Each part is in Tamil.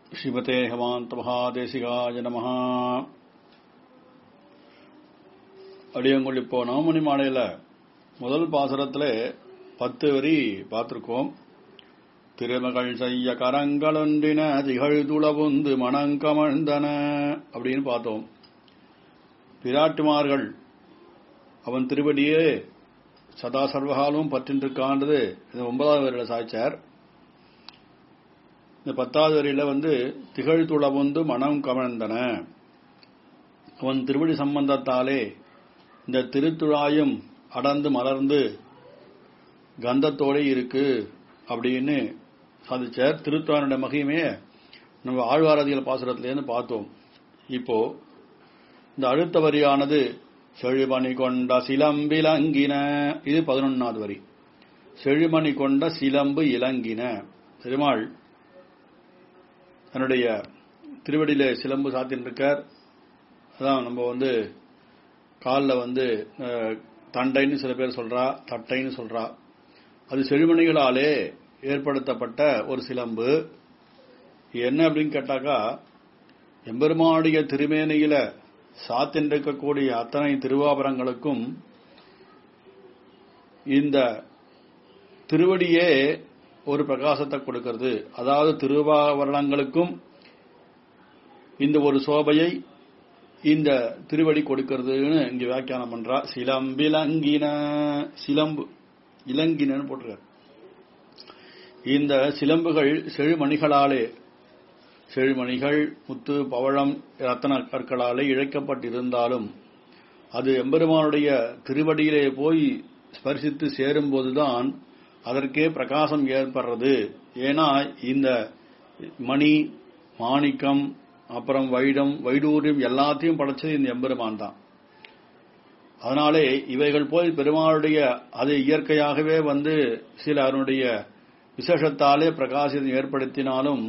ஸ்ரீமதே ஹமாந்த மகாதேசிகாய நம அடியங்குள் இப்போ நவமணி மாலையில முதல் பாசுரத்துல பத்து வரி பார்த்திருக்கோம் திருமகள் செய்ய கரங்களொன்றின திகழ் துளவுந்து மணங்கமழ்ந்தன அப்படின்னு பார்த்தோம் பிராட்டுமார்கள் அவன் திருவடியே சதா சர்வகாலும் பற்றின்றிருக்கான்றது இது ஒன்பதாவது வரையில சாய்ச்சார் இந்த பத்தாவது வரியில வந்து திகழ் துளவுந்து மனம் கமழ்ந்தன அவன் திருவடி சம்பந்தத்தாலே இந்த திருத்துழாயும் அடர்ந்து மலர்ந்து கந்தத்தோட இருக்கு அப்படின்னு சாதிச்சார் திருத்துவானுடைய மகிமையை நம்ம ஆழ்வாரதிகள் பாசுரத்திலேருந்து பார்த்தோம் இப்போ இந்த அடுத்த வரியானது செழுமணி கொண்ட சிலம்பு இலங்கின இது பதினொன்னாவது வரி செழுமணி கொண்ட சிலம்பு இலங்கின பெருமாள் தன்னுடைய திருவடியில சிலம்பு சாத்தின்னு இருக்கார் அதான் நம்ம வந்து காலில் வந்து தண்டைன்னு சில பேர் சொல்றா தட்டைன்னு சொல்றா அது செழுமணிகளாலே ஏற்படுத்தப்பட்ட ஒரு சிலம்பு என்ன அப்படின்னு கேட்டாக்கா எம்பெருமானுடைய திருமேனியில சாத்தின்றிருக்கக்கூடிய அத்தனை திருவாபரங்களுக்கும் இந்த திருவடியே ஒரு பிரகாசத்தை கொடுக்கிறது அதாவது திருவாபரணங்களுக்கும் இந்த ஒரு சோபையை இந்த திருவடி கொடுக்கிறதுன்னு இங்க வியாக்கியானம் பண்றா சிலம்பிலங்கின சிலம்பு இலங்கினன்னு போட்டிருக்கார் இந்த சிலம்புகள் செழுமணிகளாலே செழுமணிகள் முத்து பவழம் ரத்தன கற்களாலே இழைக்கப்பட்டிருந்தாலும் அது எம்பெருமானுடைய திருவடியிலே போய் ஸ்பரிசித்து சேரும்போதுதான் அதற்கே பிரகாசம் ஏற்படுறது ஏன்னா இந்த மணி மாணிக்கம் அப்புறம் வைடம் வைடூரியம் எல்லாத்தையும் படைச்சது இந்த எம்பெருமான் தான் அதனாலே இவைகள் போய் பெருமாளுடைய அது இயற்கையாகவே வந்து சில அதனுடைய விசேஷத்தாலே பிரகாசம் ஏற்படுத்தினாலும்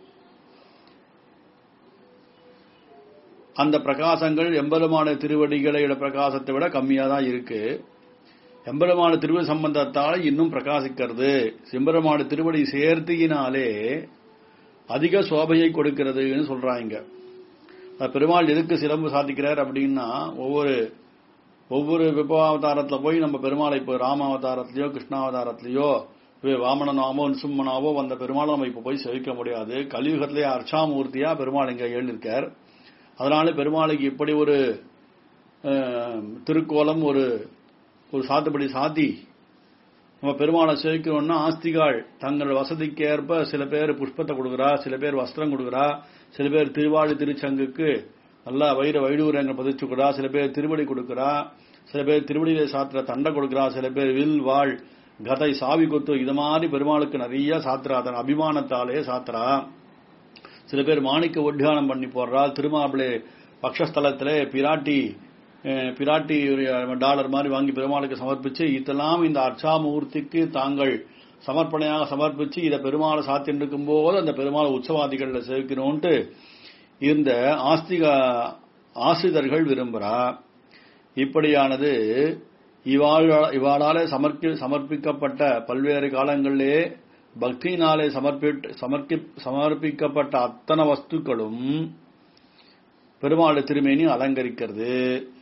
அந்த பிரகாசங்கள் எம்பெருமான திருவடிகளோட பிரகாசத்தை விட கம்மியா தான் இருக்கு எம்பெருமான திருவடி சம்பந்தத்தால் இன்னும் பிரகாசிக்கிறது செம்பெருமான திருவடி சேர்த்தியினாலே அதிக சோபையை கொடுக்கிறதுன்னு சொல்றாங்க பெருமாள் எதுக்கு சிலம்பு சாதிக்கிறார் அப்படின்னா ஒவ்வொரு ஒவ்வொரு விபவாவதாரத்துல போய் நம்ம பெருமாளை இப்போ ராமாவதாரத்திலயோ கிருஷ்ணாவதாரத்திலயோ வாமனனாவோ நிசும்மனாவோ வந்த பெருமாளை நம்ம இப்ப போய் செவிக்க முடியாது கலியுகத்திலே அர்ச்சாமூர்த்தியா பெருமாள் இங்க எழுந்திருக்கார் அதனால பெருமாளுக்கு இப்படி ஒரு திருக்கோலம் ஒரு ஒரு சாத்துப்படி சாத்தி நம்ம பெருமாளை சேவிக்கணும்னா ஆஸ்திகாள் தங்கள் வசதிக்கு ஏற்ப சில பேர் புஷ்பத்தை கொடுக்குறா சில பேர் வஸ்திரம் கொடுக்குறா சில பேர் திருவாளி திருச்சங்குக்கு நல்லா வைர வைடூரங்கள் பதிச்சுக்கிறா சில பேர் திருவடி கொடுக்குறா சில பேர் திருவடியில சாத்திர தண்டை கொடுக்குறா சில பேர் வில் வாழ் கதை சாவி கொத்து இது மாதிரி பெருமாளுக்கு நிறைய சாத்திரா தன் அபிமானத்தாலே சாத்திரா சில பேர் மாணிக்க ஒட்டியானம் பண்ணி போடுறா திருமாப்பிளே பக்ஷஸ்தலத்திலே பிராட்டி பிராட்டி டாலர் மாதிரி வாங்கி பெருமாளுக்கு சமர்ப்பிச்சு இதெல்லாம் இந்த அர்ச்சாமூர்த்திக்கு தாங்கள் சமர்ப்பணையாக சமர்ப்பிச்சு இதை பெருமாளை சாத்தின்னு இருக்கும் போது அந்த பெருமாள் உற்சவாதிகளில் சேர்க்கணும்ட்டு இந்த ஆஸ்திக ஆசிரியர்கள் விரும்புறா இப்படியானது இவாழ இவாளாலே சமர்ப்பி சமர்ப்பிக்கப்பட்ட பல்வேறு காலங்களிலே பக்தியினாலே சமர்ப்பி சமர்ப்பிக்கப்பட்ட அத்தனை வஸ்துக்களும் பெருமாள் திருமேனி அலங்கரிக்கிறது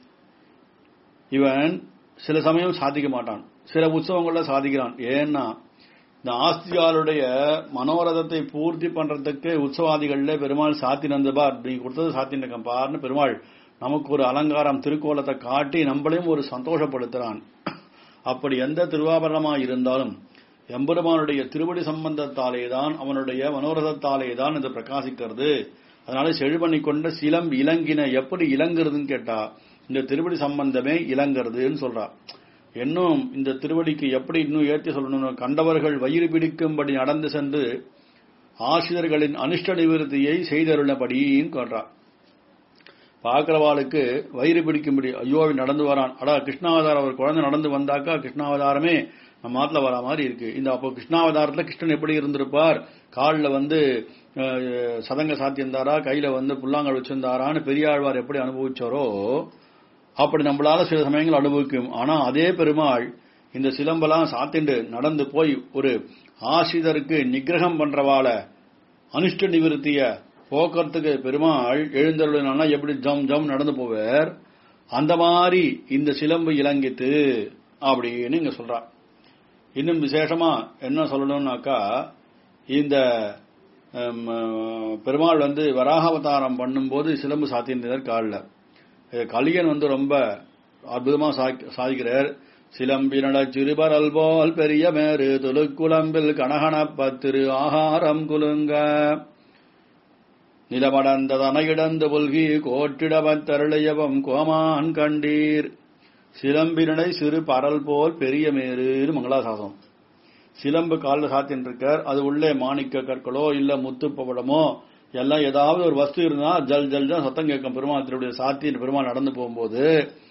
இவன் சில சமயம் சாதிக்க மாட்டான் சில உற்சவங்கள்ல சாதிக்கிறான் ஏன்னா இந்த ஆஸ்திகாலுடைய மனோரதத்தை பூர்த்தி பண்றதுக்கு உற்சவாதிகள்ல பெருமாள் சாத்தி நந்தபார் நீ கொடுத்தது சாத்தின் பார்னு பெருமாள் நமக்கு ஒரு அலங்காரம் திருக்கோலத்தை காட்டி நம்மளையும் ஒரு சந்தோஷப்படுத்துறான் அப்படி எந்த திருவாபரணமா இருந்தாலும் எம்பெருமானுடைய திருவடி சம்பந்தத்தாலே தான் அவனுடைய மனோரதத்தாலே தான் இது பிரகாசிக்கிறது அதனால செழுபண்ணி கொண்ட சிலம் இலங்கின எப்படி இலங்குறதுன்னு கேட்டா இந்த திருவடி சம்பந்தமே இலங்குறதுன்னு சொல்றா இன்னும் இந்த திருவடிக்கு எப்படி இன்னும் ஏற்றி சொல்லணும் கண்டவர்கள் வயிறு பிடிக்கும்படி நடந்து சென்று ஆசிரியர்களின் அனிஷ்ட நிவர்த்தியை செய்தருள்ளபடின்னு சொல்றா பார்க்கிறவாளுக்கு வயிறு பிடிக்கும்படி ஐயோ நடந்து வரான் அடா கிருஷ்ணாவதாரம் ஒரு குழந்தை நடந்து வந்தாக்கா கிருஷ்ணாவதாரமே நம்ம மாட்டில் வரா மாதிரி இருக்கு இந்த அப்போ கிருஷ்ணாவதாரத்தில் கிருஷ்ணன் எப்படி இருந்திருப்பார் காலில் வந்து சதங்க சாத்தியிருந்தாரா கையில வந்து புல்லாங்கல் வச்சிருந்தாரான்னு பெரியாழ்வார் எப்படி அனுபவிச்சாரோ அப்படி நம்மளால சில சமயங்கள் அனுபவிக்கும் ஆனா அதே பெருமாள் இந்த சிலம்பெல்லாம் சாத்திண்டு நடந்து போய் ஒரு ஆசிரியருக்கு நிகிரகம் பண்றவாள அனிஷ்ட நிவிருத்திய போக்குறதுக்கு பெருமாள் எழுந்தருளினா எப்படி ஜம் ஜம் நடந்து போவார் அந்த மாதிரி இந்த சிலம்பு இலங்கித்து அப்படின்னு இங்க சொல்றா இன்னும் விசேஷமா என்ன சொல்லணும்னாக்கா இந்த ஹம், பெருமாள் வந்து வராக அவதாரம் பண்ணும்போது சிலம்பு சாத்தியிருந்தார் காலில் கலியன் வந்து ரொம்ப அற்புதமா சா- சாதிக்கிறார் சிலம்பினட சிறுபரல் போல் பெரிய மேரு துலுக்குளம்பில் கனகனப்பத்திரு ஆகாரம் குலுங்க நிலமடந்த தனையிடந்து புல்கி கோட்டிடவத்தருளையவம் கோமான் கண்டீர் சிலம்பினடை சிறு பரல் போல் பெரிய மேருன்னு மங்களாசாசனம் சிலம்பு காலில் சாத்தின்னு இருக்கார் அது உள்ளே மாணிக்க கற்களோ இல்ல முத்து பவளமோ எல்லாம் ஏதாவது ஒரு வஸ்து இருந்தா ஜல் ஜல் ஜல் சத்தம் கேட்கும் பெருமாள் திருடைய சாத்தி பெருமாள் நடந்து போகும்போது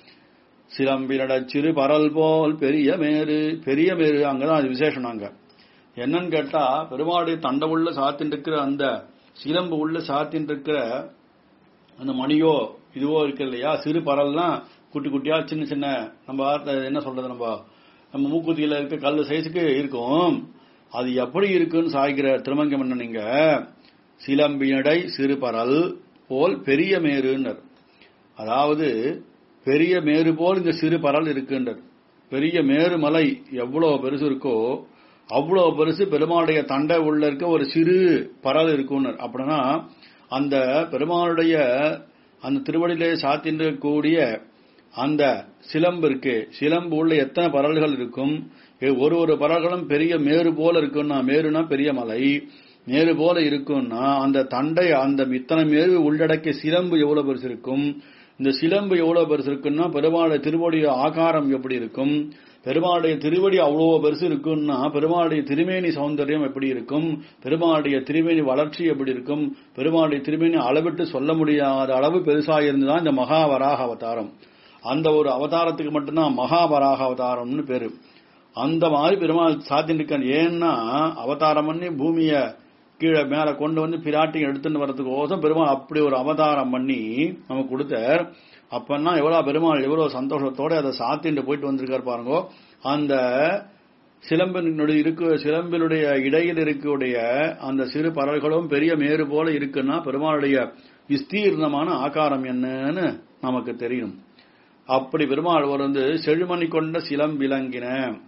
சிலம்பினட சிறு பரல் போல் பெரிய மேரு பெரிய மேரு அங்கதான் அது விசேஷம் அங்க என்னன்னு கேட்டா பெருமாளுடைய தண்டை உள்ள சாத்தின்னு இருக்கிற அந்த சிலம்பு உள்ள சாத்தின்னு இருக்கிற அந்த மணியோ இதுவோ இருக்கு இல்லையா சிறு பரல்னா குட்டி குட்டியா சின்ன சின்ன நம்ம வார்த்தை என்ன சொல்றது நம்ம நம்ம மூக்குத்தியில இருக்க கல் சைஸுக்கு இருக்கும் அது எப்படி இருக்குன்னு சாய்க்கிற திருமங்க மன்னன் நீங்க சிலம்பினடை சிறு பரல் போல் பெரிய மேருன்னர் அதாவது பெரிய மேரு போல் இந்த சிறு பரல் இருக்குன்றார் பெரிய மேரு மலை எவ்வளவு பெருசு இருக்கோ அவ்வளவு பெருசு பெருமாளுடைய தண்டை உள்ள இருக்க ஒரு சிறு பரல் இருக்குன்னர் அப்படின்னா அந்த பெருமாளுடைய அந்த திருவடியிலே சாத்தின்ற கூடிய அந்த சிலம்பு இருக்கு சிலம்பு உள்ள எத்தனை பரல்கள் இருக்கும் எ- ஒரு ஒரு பரல்களும் பெரிய மேரு போல இருக்கும்னா மேருனா பெரிய மலை மேரு போல இருக்கும்னா அந்த தண்டை அந்த இத்தனை மேரு உள்ளடக்கிய சிலம்பு எவ்வளவு பெருசு இருக்கும் இந்த சிலம்பு எவ்வளவு பெருசு இருக்குன்னா பெருமாளுடைய திருவடிய ஆகாரம் எப்படி இருக்கும் பெருமாளுடைய திருவடி அவ்வளவு பெருசு இருக்குன்னா பெருமாளுடைய திருமேனி சௌந்தரியம் எப்படி இருக்கும் பெருமாளுடைய திருமேனி வளர்ச்சி எப்படி இருக்கும் பெருமாளுடைய திருமேனி அளவிட்டு சொல்ல முடியாத அளவு பெருசா இருந்துதான் இந்த மகாவராக அவதாரம் அந்த ஒரு அவதாரத்துக்கு மட்டும்தான் மகாவராக அவதாரம்னு பேரு அந்த மாதிரி பெருமாள் சாத்தின்னு ஏன்னா அவதாரம் பண்ணி பூமிய கீழே மேல கொண்டு வந்து பிராட்டி எடுத்துட்டு வர்றதுக்கு ஓசம் பெருமாள் அப்படி ஒரு அவதாரம் பண்ணி நமக்கு கொடுத்தார் அப்பன்னா எவ்வளவு பெருமாள் எவ்வளவு சந்தோஷத்தோட அதை சாத்திட்டு போயிட்டு வந்திருக்காரு பாருங்க அந்த சிலம்பினுடைய இருக்கு சிலம்பினுடைய இடையில் இருக்கக்கூடிய அந்த சிறு பறவைகளும் பெரிய மேரு போல இருக்குன்னா பெருமாளுடைய விஸ்தீர்ணமான ஆகாரம் என்னன்னு நமக்கு தெரியும் அப்படி பெருமாள் ஒரு வந்து செழுமணி கொண்ட சிலம்பிலங்கின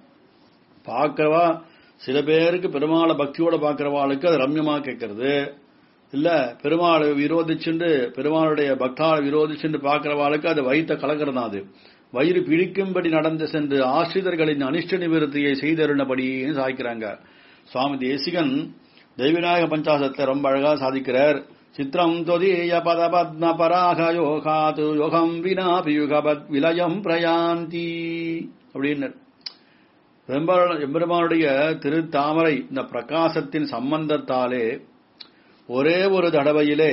பார்க்கவா சில பேருக்கு பெருமாளை பக்தியோட பார்க்கறவாளுக்கு அது ரம்யமா கேட்கறது இல்ல பெருமாளை விரோதிச்சுண்டு பெருமாளுடைய பக்தாளை விரோதிச்சுண்டு பார்க்கறவாளுக்கு அது வயித்த கலக்கிறதா அது வயிறு பிடிக்கும்படி நடந்து சென்று ஆசிரியர்களின் அனிஷ்ட நிவர்த்தியை செய்தருளபடின்னு சாய்க்கிறாங்க சுவாமி தேசிகன் தெய்வநாயக பஞ்சாசத்தை ரொம்ப அழகா சாதிக்கிறார் சித்திரம் தொதீய பத பத்ம பராக யோகாது யோகம் வினா பியுகபத் விலயம் பிரயாந்தி அப்படின்னு பெரும்பாலும் எம்பெருமானுடைய திருத்தாமரை இந்த பிரகாசத்தின் சம்பந்தத்தாலே ஒரே ஒரு தடவையிலே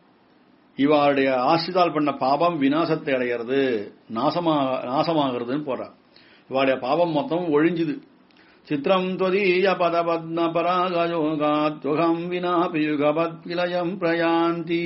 இவாளுடைய ஆசிரிதால் பண்ண பாபம் விநாசத்தை அடைகிறது நாசமாக நாசமாகிறதுன்னு போறார் இவாளுடைய பாபம் மொத்தம் ஒழிஞ்சுது சித்திரம் தொதீய பத பத்ம பராகயோகாத்யுகம் வினா பியுகபத் விலயம் பிரயாந்தி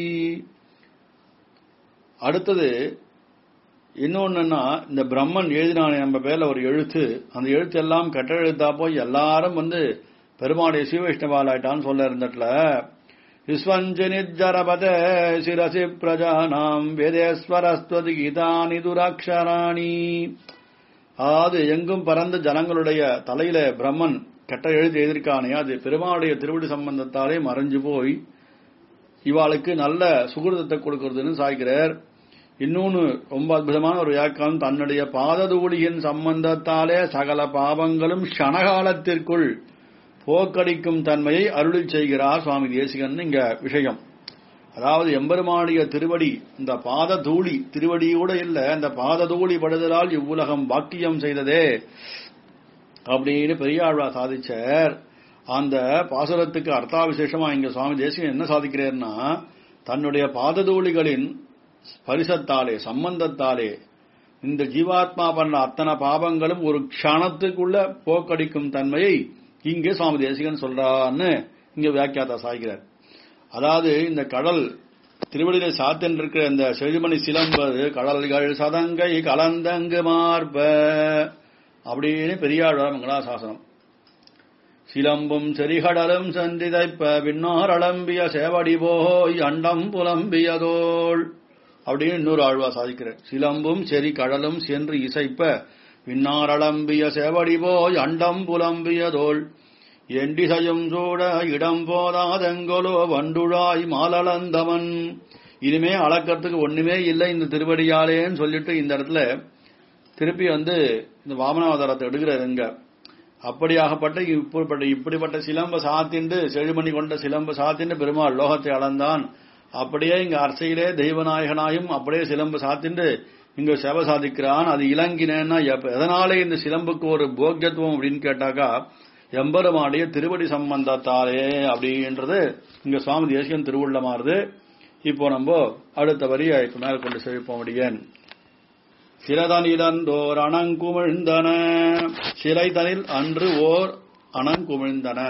அடுத்தது இன்னொன்னுன்னா இந்த பிரம்மன் எழுதினானே நம்ம பேர்ல ஒரு எழுத்து அந்த எழுத்து எல்லாம் கெட்ட எழுத்தா போய் எல்லாரும் வந்து பெருமாளுடைய சீவைஷ்ணவாலாயிட்டான்னு சொல்ல இருந்தட்ல விஸ்வஞ்சனிஜரபத சிரசி பிரஜானாம் வேதேஸ்வரஸ்வதி கீதானி துராட்சராணி அதாவது எங்கும் பறந்த ஜனங்களுடைய தலையில பிரம்மன் கெட்ட எழுத்து எழுதியிருக்கானே அது பெருமாளுடைய திருவடி சம்பந்தத்தாலே மறைஞ்சு போய் இவாளுக்கு நல்ல சுகிருதத்தை கொடுக்கறதுன்னு சாய்க்கிறார் இன்னொன்னு ரொம்ப அற்புதமான ஒரு வியாக்கியானம் தன்னுடைய பாததூளியின் சம்பந்தத்தாலே சகல பாவங்களும் க்ஷணகாலத்திற்குள் போக்கடிக்கும் தன்மையை அருளிச் செய்கிறார் சுவாமி தேசிகன் இங்க விஷயம் அதாவது எம்பெருமானிய திருவடி இந்த பாத தூளி திருவடியோட இல்ல இந்த பாத தூளி படுதலால் இவ்வுலகம் பாக்கியம் செய்ததே அப்படின்னு பெரியாழ்வா சாதிச்சார் அந்த பாசுரத்துக்கு அர்த்தாவிசேஷமா இங்க சுவாமி தேசிகன் என்ன சாதிக்கிறார்னா தன்னுடைய பாததூளிகளின் பரிசத்தாலே சம்பந்தத்தாலே இந்த ஜீவாத்மா பண்ண அத்தனை பாவங்களும் ஒரு க்ஷணத்துக்குள்ள போக்கடிக்கும் தன்மையை இங்கே சுவாமி தேசிகன் சொல்றான்னு இங்க வியாக்கியாத்தா சாய்கிறார் அதாவது இந்த கடல் திருவடியில சாத்தன் இருக்கிற இந்த செழுமணி சிலம்பது கடல்கள் சதங்கை கலந்தங்கு மார்ப அப்படின்னு பெரியாழ்வார் மங்களாசாசனம் சிலம்பும் செரிகடலும் சென்றிதைப்ப விண்ணார் அலம்பிய சேவடி போய் அண்டம் புலம்பியதோள் அப்படின்னு இன்னொரு ஆழ்வா சாதிக்கிறார் சிலம்பும் செரி கடலும் சென்று இசைப்ப விண்ணார் அலம்பிய சேவடி போய் அண்டம் புலம்பியதோள் எண்டிசையும் சூட இடம் போதாதெங்கொலோ வண்டுழாய் மாலளந்தவன் இனிமே அளக்கிறதுக்கு ஒண்ணுமே இல்லை இந்த திருவடியாலேன்னு சொல்லிட்டு இந்த இடத்துல திருப்பி வந்து இந்த வாமனாவதாரத்தை எடுக்கிறார் எங்க அப்படியாகப்பட்ட இப்படிப்பட்ட இப்படிப்பட்ட சிலம்ப சாத்திண்டு செழுமணி கொண்ட சிலம்ப சாத்திண்டு பெருமாள் லோகத்தை அளந்தான் அப்படியே இங்க அரசையிலே தெய்வநாயகனாயும் அப்படியே சிலம்பு சாத்திண்டு இங்க செவ சாதிக்கிறான் அது இளங்கினேன்னா எப்ப- எதனாலே இந்த சிலம்புக்கு ஒரு போக்கியத்துவம் அப்படின்னு கேட்டாக்கா எம்பெருமாடைய திருவடி சம்பந்தத்தாலே அப்படின்றது இங்க சுவாமி தேசிகன் திருவுள்ளமாறுது இப்போ நம்ம அடுத்த வரியை இப்ப மேல கொண்டு செழிப்போம் முடியேன் சிலதனிலந்தோர் அணங்குமிழ்ந்தன சிலைதனில் அன்று ஓர் அணங்குமிழ்ந்தன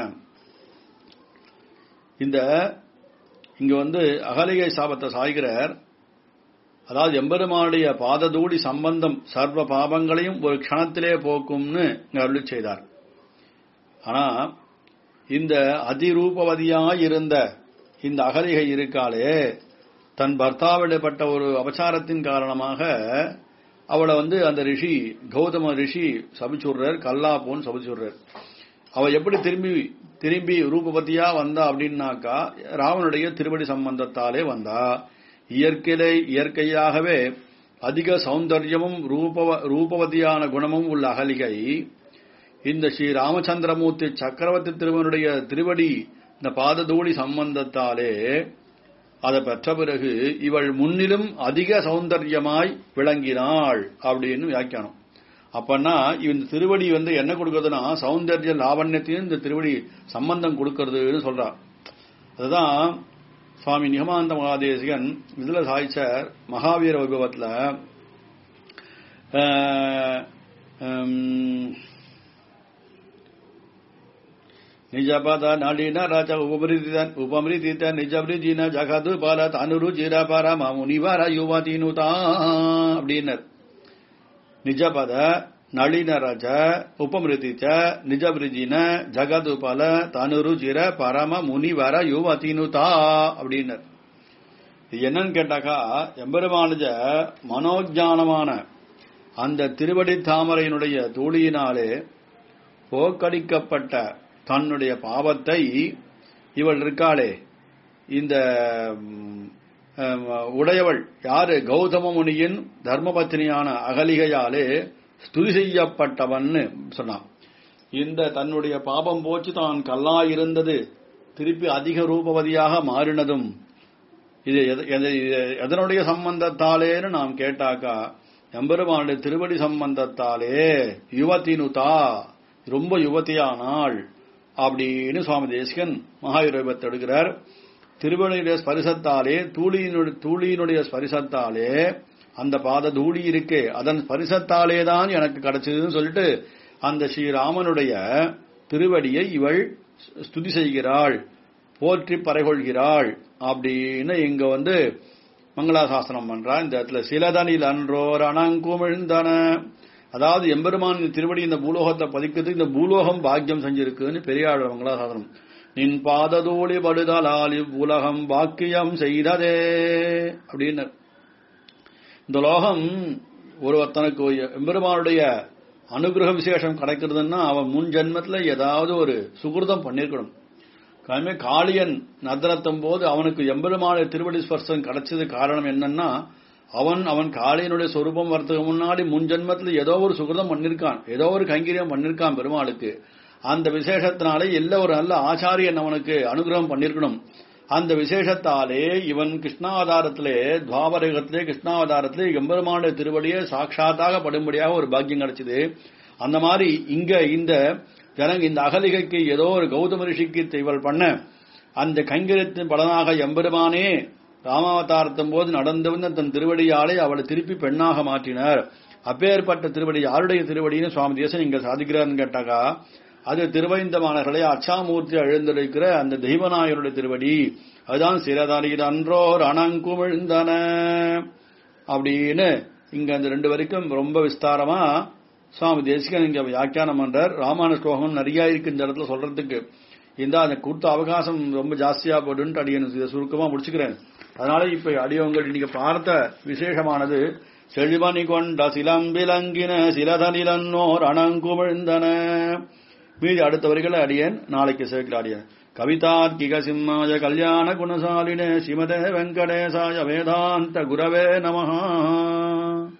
இந்த இங்க வந்து அகலிகை சாபத்தை சாய்கிறார் அதாவது எம்பெருமானுடைய பாததூடி சம்பந்தம் சர்வ பாபங்களையும் ஒரு க்ஷணத்திலே போக்கும்னு இங்க அருளி செய்தார் ஆனா இந்த அதிரூபவதியாய் இருந்த இந்த அகலிகை இருக்காளே தன் பர்த்தாவிடப்பட்ட ஒரு அபச்சாரத்தின் காரணமாக அவளை வந்து அந்த ரிஷி கௌதம ரிஷி சபிச்சுடுறார் கல்லாப்போன்னு சபிச்சுடுறார் அவ எப்படி திரும்பி திரும்பி ரூபவதியா வந்தா அப்படின்னாக்கா ராவனுடைய திருவடி சம்பந்தத்தாலே வந்தா இயற்கையிலே இயற்கையாகவே அதிக சௌந்தர்யமும் ரூபவ ரூபவதியான குணமும் உள்ள அகலிகை இந்த ஸ்ரீ ராமச்சந்திரமூர்த்தி சக்கரவர்த்தி திருவனுடைய திருவடி இந்த பாததூளி சம்பந்தத்தாலே அதை பெற்ற பிறகு இவள் முன்னிலும் அதிக சௌந்தர்யமாய் விளங்கினாள் அப்படின்னு வியாக்கியானம் அப்பன்னா இந்த திருவடி வந்து என்ன கொடுக்கறதுன்னா சௌந்தர்ய லாவண்யத்தையும் இந்த திருவடி சம்பந்தம் கொடுக்கறதுன்னு சொல்றா அதுதான் சுவாமி நிகமானந்த மகாதேசிகன் இதுல சாய்ச்சார் மகாவீர வைபவத்துல ஆஹ், ஹம், ನಿಜಪದ ನಳಿನ ರಚ ಉಪಮೃತ ಉಪಮೃತಿತ ನಿಜಬ್ರಿಜಿನ ಜಗದು ಬಲ ತನುರುಚಿರ ಪರಮ ಮುನಿವರ ಯುವತಿನುತಾ அப்படின்னர் நிஜபத நளின ரஜ உபமிருதிச்ச நிஜபிரிஜின ஜகதுபல தனுருச்சிர பரம முனிவர யுவதினுதா அப்படின்னர் இது என்னன்னு கேட்டாக்கா எம்பெருமானுஜ மனோஜானமான அந்த திருவடி தாமரையினுடைய தூளியினாலே போக்கடிக்கப்பட்ட தன்னுடைய பாவத்தை இவள் இருக்காளே இந்த ம், அம், உடையவள் யாரு கௌதம முனியின் தர்மபத்தினியான அகலிகையாலே ஸ்துதி செய்யப்பட்டவன்னு சொன்னான் இந்த தன்னுடைய பாபம் போச்சு தான் கல்லாயிருந்தது திருப்பி அதிக ரூபவதியாக மாறினதும் இது எத- எத- இது எதனுடைய சம்பந்தத்தாலேன்னு நாம் கேட்டாக்கா எம்பெருமானுடைய திருவடி சம்பந்தத்தாலே யுவதினுதா ரொம்ப யுவதியானாள் அப்படின்னு சுவாமி தேசிகன் மகாயுரபத்தை எடுக்கிறார் திருவடியுடைய ஸ்பரிசத்தாலே தூளியினுடைய தூளியினுடைய ஸ்பரிசத்தாலே அந்த பாத தூளி இருக்கே அதன் ஸ்பரிசத்தாலே தான் எனக்கு கிடைச்சதுன்னு சொல்லிட்டு அந்த ஸ்ரீராமனுடைய திருவடியை இவள் ஸ்துதி செய்கிறாள் போற்றி பறைகொள்கிறாள் அப்படின்னு இங்க வந்து மங்களாசாசனம் பண்றா இந்த இடத்துல சிலதனில் அன்றோர் அணங்குமிழ்ந்தன அதாவது எம்பெருமான் திருவடி இந்த பூலோகத்தை பதிக்கிறது இந்த பூலோகம் பாக்கியம் செஞ்சிருக்குன்னு பெரியாள் மங்களாசாசனம் நின் பாததோழி படுதலால் இவ்வுலகம் பாக்கியம் செய்ததே அப்படின்னு இந்த லோகம் ஒருத்தனுக்கு எம்பெருமானுடைய அனுகிரக விசேஷம் கிடைக்கிறதுன்னா அவன் முன் ஜென்மத்துல ஏதாவது ஒரு சுகிருதம் பண்ணிருக்கணும் காரணமே காளியன் நர்த்தனத்தும் போது அவனுக்கு எம்பெருமான திருவடி ஸ்பர்சம் கிடைச்சது காரணம் என்னன்னா அவன் அவன் காளியனுடைய சொரூபம் வரதுக்கு முன்னாடி முன் ஜென்மத்துல ஏதோ ஒரு சுகிருதம் பண்ணிருக்கான் ஏதோ ஒரு கைங்கரியம் பண்ணிருக்கான் பெருமாளுக்கு அந்த விசேஷத்தினாலே எல்லா ஒரு நல்ல ஆச்சாரியன் அவனுக்கு அனுகிரகம் பண்ணிருக்கணும் அந்த விசேஷத்தாலே இவன் கிருஷ்ணாவதாரத்திலே துவாபரகத்திலே கிருஷ்ணாவதாரத்திலே எம்பெருமானுடைய திருவடியே சாட்சாத்தாக படும்படியாக ஒரு பாக்கியம் கிடைச்சது அந்த மாதிரி இங்க இந்த ஜனங்க இந்த அகலிகைக்கு ஏதோ ஒரு கௌதம ரிஷிக்கு இவள் பண்ண அந்த கைங்கரியத்தின் பலனாக எம்பெருமானே ராமாவதாரத்தும் போது நடந்து வந்த தன் திருவடியாலே அவளை திருப்பி பெண்ணாக மாற்றினார் அப்பேற்பட்ட திருவடி யாருடைய திருவடின்னு சுவாமி தேசன் இங்க சாதிக்கிறார்னு கேட்டாக்கா அது திருவைந்தமானர்களை அச்சாமூர்த்தி எழுந்திருக்கிற அந்த தெய்வநாயகருடைய திருவடி அதுதான் சிறதாரியில் அன்றோர் அணங்குமிழ்ந்தன அப்படின்னு இங்க அந்த ரெண்டு வரைக்கும் ரொம்ப விஸ்தாரமா சுவாமி தேசிகன் இங்க வியாக்கியானம் பண்றார் ராமாயண ஸ்லோகம் நிறைய இருக்கு இந்த இடத்துல சொல்றதுக்கு இந்த அந்த கொடுத்த அவகாசம் ரொம்ப ஜாஸ்தியா போடுன்ட்டு அடியன் இதை சுருக்கமா முடிச்சுக்கிறேன் அதனால இப்ப அடியவங்கள் இன்னைக்கு பார்த்த விசேஷமானது செழிமணி கொண்ட சிலம்பிலங்கின சிலதனிலன்னோர் அணங்குமிழ்ந்தன மீதி அடுத்த வரிகளை அடியேன் நாளைக்கு சேர்க்கிற அடியேன் கவிதார்க்கிக சிம்மாய கல்யாண குணசாலினே ஸ்ரீமதே வெங்கடேசாய வேதாந்த குரவே நமஹா